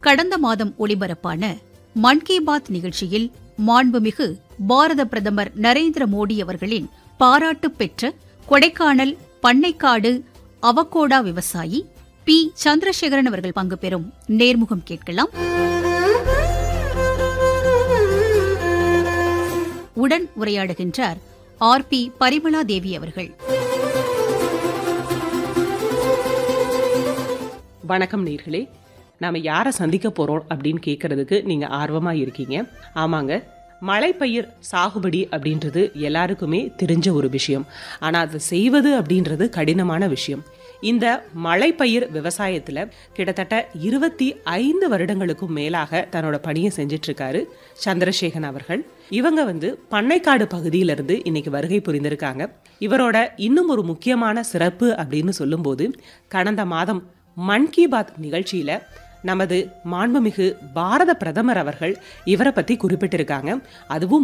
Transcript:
கடந்த மாதம் ஒளிபரப்பான மன் கி பாத் நிகழ்ச்சியில் மாண்புமிகு பாரத பிரதமர் நரேந்திர மோடி அவர்களின் பாராட்டு பெற்ற கொடைக்கானல் பண்ணைக்காடு அவகோடா விவசாயி பி சந்திரசேகரன் அவர்கள் பங்கு பெறும் நேர்முகம் கேட்கலாம் உடன் உரையாடுகின்றார் ஆர் பி பரிமளா தேவி அவர்கள் வணக்கம் நேர்களே நாம யாரை சந்திக்க போறோம் அப்படின்னு கேட்கறதுக்கு நீங்க ஆர்வமா இருக்கீங்க ஆமாங்க மழைப்பயிர் சாகுபடி அப்படின்றது எல்லாருக்குமே தெரிஞ்ச ஒரு விஷயம் ஆனா அதை செய்வது அப்படின்றது கடினமான விஷயம் இந்த மழைப்பயிர் விவசாயத்துல கிட்டத்தட்ட இருபத்தி ஐந்து வருடங்களுக்கும் மேலாக தன்னோட பணியை செஞ்சிட்டு இருக்காரு சந்திரசேகன் அவர்கள் இவங்க வந்து பண்ணைக்காடு பகுதியிலிருந்து இன்னைக்கு வருகை புரிந்திருக்காங்க இவரோட இன்னும் ஒரு முக்கியமான சிறப்பு அப்படின்னு சொல்லும்போது கடந்த மாதம் மன் கி பாத் நிகழ்ச்சியில நமது மாண்புமிகு பாரத பிரதமர் அவர்கள் இவரை பத்தி குறிப்பிட்டிருக்காங்க அதுவும்